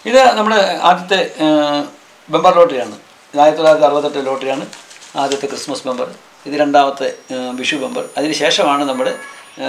ഇത് നമ്മുടെ ആദ്യത്തെ ബമ്പർ ലോട്ടറിയാണ് ഇത് ആയിരത്തി തൊള്ളായിരത്തി അറുപത്തെട്ട് ലോട്ടറിയാണ് ആദ്യത്തെ ക്രിസ്മസ് ബമ്പർ ഇത് രണ്ടാമത്തെ ആ, വിഷു ബമ്പർ അതിന് ശേഷമാണ് നമ്മുടെ ആ,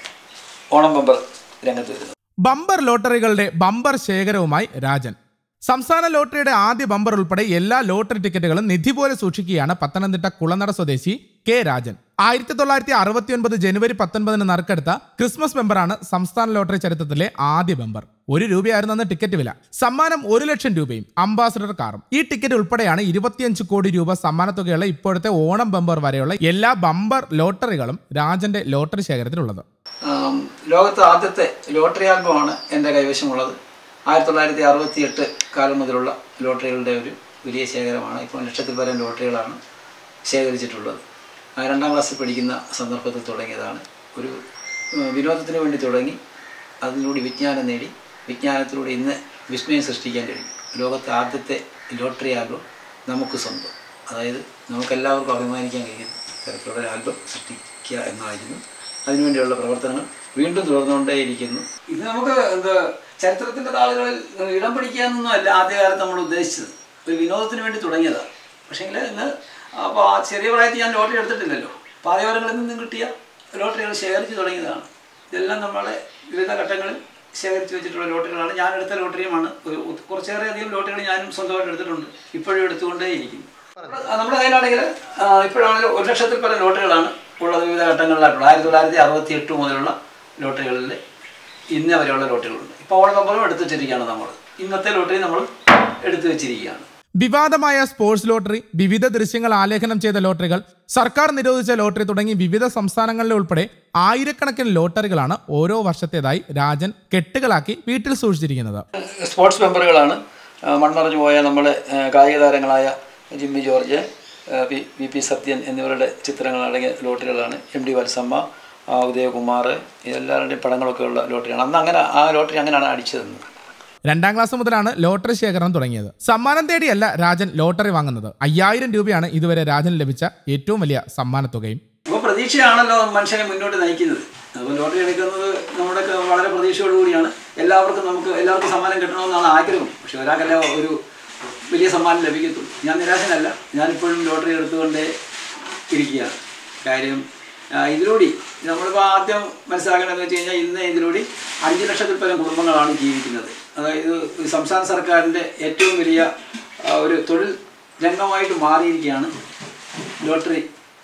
ഓണം ബമ്പർ രംഗത്ത് വരുന്നത് ബമ്പർ ലോട്ടറികളുടെ ബമ്പർ ശേഖരവുമായി രാജൻ സംസ്ഥാന ലോട്ടറിയുടെ ആദ്യ ബമ്പർ ഉൾപ്പെടെ എല്ലാ ലോട്ടറി ടിക്കറ്റുകളും നിധി പോലെ സൂക്ഷിക്കുകയാണ് പത്തനംതിട്ട കുളനട സ്വദേശി കെ രാജൻ ആയിരത്തി തൊള്ളായിരത്തി അറുപത്തി ഒൻപത് ജനുവരി പത്തൊൻപതിന് നറുക്കെടുത്ത ക്രിസ്മസ് ബമ്പറാണ് സംസ്ഥാന ലോട്ടറി ചരിത്രത്തിലെ ആദ്യ ബമ്പർ ഒരു രൂപയായിരുന്നു അന്ന് ടിക്കറ്റ് വില സമ്മാനം ഒരു ലക്ഷം രൂപയും അംബാസഡർ കാറും ഈ ടിക്കറ്റ് ഉൾപ്പെടെയാണ് ഇരുപത്തിയഞ്ച് കോടി രൂപ സമ്മാനത്തുകയുള്ള ഇപ്പോഴത്തെ ഓണം ബമ്പർ വരെയുള്ള എല്ലാ ബമ്പർ ലോട്ടറികളും രാജന്റെ ലോട്ടറി ശേഖരത്തിലുള്ളത് ആം, ലോകത്തെ ആദ്യത്തെ ലോട്ടറി ആൽബമാണ് എൻ്റെ കൈവശമുള്ളത് ആയിരത്തി തൊള്ളായിരത്തി അറുപത്തി എട്ട് കാലം മുതലുള്ള ലോട്ടറികളുടെ ഒരു വലിയ ശേഖരമാണ് ഇപ്പോൾ ലക്ഷത്തിൽ പരം ലോട്ടറികളാണ് ശേഖരിച്ചിട്ടുള്ളത് ആ, രണ്ടാം ക്ലാസ്സിൽ പഠിക്കുന്ന സന്ദർഭത്തിൽ തുടങ്ങിയതാണ് ഒരു ഉം, വിനോദത്തിന് വേണ്ടി തുടങ്ങി അതിലൂടെ വിജ്ഞാനം നേടി വിജ്ഞാനത്തിലൂടെ ഇന്ന് വിസ്മയം സൃഷ്ടിക്കാൻ കഴിയും ലോകത്തെ ആദ്യത്തെ ലോട്ടറി ആൽബം നമുക്ക് സ്വന്തം അതായത് നമുക്കെല്ലാവർക്കും അഭിമാനിക്കാൻ കഴിയുന്ന തരത്തിലുള്ള ഒരു ആൽബം സൃഷ്ടിക്കുക എന്നായിരുന്നു അതിനുവേണ്ടിയുള്ള പ്രവർത്തനങ്ങൾ വീണ്ടും തുടർന്നുകൊണ്ടേയിരിക്കുന്നു ഇത് നമുക്ക് എന്താ ചരിത്രത്തിൻ്റെ താളുകളിൽ ഇടം പിടിക്കാനൊന്നും അല്ല ആദ്യകാലത്ത് നമ്മൾ ഉദ്ദേശിച്ചത് ഒരു വിനോദത്തിന് വേണ്ടി തുടങ്ങിയതാണ് പക്ഷേങ്കിൽ ഇന്ന് അപ്പോൾ ആ ചെറിയ പ്രായത്തിൽ ഞാൻ ലോട്ടറി എടുത്തിട്ടില്ലല്ലോ പാതയോരങ്ങളിൽ നിന്നും കിട്ടിയ ലോട്ടറികൾ ശേഖരിച്ച് തുടങ്ങിയതാണ് ഇതെല്ലാം നമ്മളെ വിവിധ ഘട്ടങ്ങളിൽ ശേഖരിച്ച് വെച്ചിട്ടുള്ള ലോട്ടറികളാണ് ഞാൻ എടുത്ത ലോട്ടറിയുമാണ് ഒരു കുറച്ചേറെ അധികം ലോട്ടറികൾ ഞാനും സ്വന്തമായിട്ട് എടുത്തിട്ടുണ്ട് ഇപ്പോഴും എടുത്തുകൊണ്ടേയിരിക്കുന്നു ആ, നമ്മുടെ കയ്യിലാണെങ്കിൽ ഇപ്പോഴാണെങ്കിൽ ഒരു ലക്ഷത്തിൽ പല ലോട്ടറികളാണ് ഉള്ളത് വിവിധ ഘട്ടങ്ങളിലായിട്ടുള്ളത് ആയിരത്തി തൊള്ളായിരത്തി അറുപത്തി എട്ട് മുതലുള്ള ലോട്ടറികളിൽ ഇന്ന് വരെയുള്ള ലോട്ടറികളുണ്ട് ഇപ്പോൾ ഓൾ നമ്പറും എടുത്തു വെച്ചിരിക്കുകയാണ് നമ്മൾ ഇന്നത്തെ ലോട്ടറി നമ്മൾ എടുത്തു വെച്ചിരിക്കുകയാണ് വിവാദമായ സ്പോർട്സ് ലോട്ടറി വിവിധ ദൃശ്യങ്ങൾ ആലേഖനം ചെയ്ത ലോട്ടറികൾ സർക്കാർ നിരോധിച്ച ലോട്ടറി തുടങ്ങി വിവിധ സംസ്ഥാനങ്ങളിലെ ഉൾപ്പെടെ ആയിരക്കണക്കിന് ലോട്ടറികളാണ് ഓരോ വർഷത്തേതായി രാജൻ കെട്ടുകളാക്കി വീട്ടിൽ സൂക്ഷിച്ചിരിക്കുന്നത് സ്പോർട്സ് മെമ്പറുകളാണ് ആ, മൺമറഞ്ഞു പോയ നമ്മുടെ ആ, കായിക താരങ്ങളായ ജിമ്മി ജോർജ് ആ, പി വി പി സത്യൻ എന്നിവരുടെ ചിത്രങ്ങൾ അടങ്ങിയ ലോട്ടറികളാണ് എം ഡി വത്സമ്മ ആ, ഉദയകുമാർ ഇതെല്ലാവരുടെയും പടങ്ങളൊക്കെ ഉള്ള ലോട്ടറിയാണ് അന്ന് അങ്ങനെ ആ ലോട്ടറി അങ്ങനെയാണ് അടിച്ചതെന്ന് രണ്ടാം ക്ലാസ് മുതലാണ് ലോട്ടറി ശേഖരണം തുടങ്ങിയത് സമ്മാനം തേടിയല്ല രാജൻ ലോട്ടറി വാങ്ങുന്നത് അയ്യായിരം രൂപയാണ് ഇതുവരെ രാജന് ലഭിച്ച ഏറ്റവും വലിയ സമ്മാനത്തുകയും അപ്പോൾ പ്രതീക്ഷയാണല്ലോ മനുഷ്യനെ മുന്നോട്ട് നയിക്കുന്നത് അപ്പോൾ ലോട്ടറി എടുക്കുന്നത് നമ്മുടെ വളരെ പ്രതീക്ഷയോടുകൂടിയാണ് എല്ലാവർക്കും നമുക്ക് എല്ലാവർക്കും സമ്മാനം കിട്ടണമെന്നാണ് ആഗ്രഹം പക്ഷെ ഒരാൾക്കല്ല ഒരു വലിയ സമ്മാനം ലഭിക്കത്തുള്ളൂ ഞാൻ നിരാശനല്ല ഞാനിപ്പോഴും ലോട്ടറി എടുത്തുകൊണ്ടേ ഇരിക്കുകയാണ് കാര്യം ആ, ഇതിലൂടെ നമ്മളിപ്പോൾ ആദ്യം മനസ്സിലാക്കേണ്ടതെന്ന് വെച്ച് കഴിഞ്ഞാൽ ഇന്ന് ഇതിലൂടെ അഞ്ച് ലക്ഷത്തിൽ പരം കുടുംബങ്ങളാണ് ജീവിക്കുന്നത് അതായത് ഈ സംസ്ഥാന സർക്കാരിൻ്റെ ഏറ്റവും വലിയ ആ, ഒരു തൊഴിൽ രംഗമായിട്ട് മാറിയിരിക്കുകയാണ് ലോട്ടറി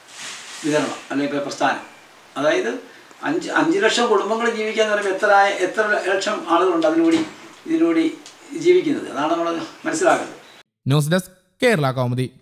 വിതരണം അല്ലെങ്കിൽ പ്രസ്ഥാനം അതായത് അഞ്ച് അഞ്ച് ലക്ഷം കുടുംബങ്ങൾ ജീവിക്കുക എന്ന് പറയുമ്പോൾ എത്ര എത്ര ലക്ഷം ആളുകളുണ്ട് അതിലൂടെ ഇതിലൂടെ ജീവിക്കുന്നത് അതാണ് നമ്മൾ മനസ്സിലാക്കുന്നത് ന്യൂസ് ഡെസ്ക് കേരള കൗമുദി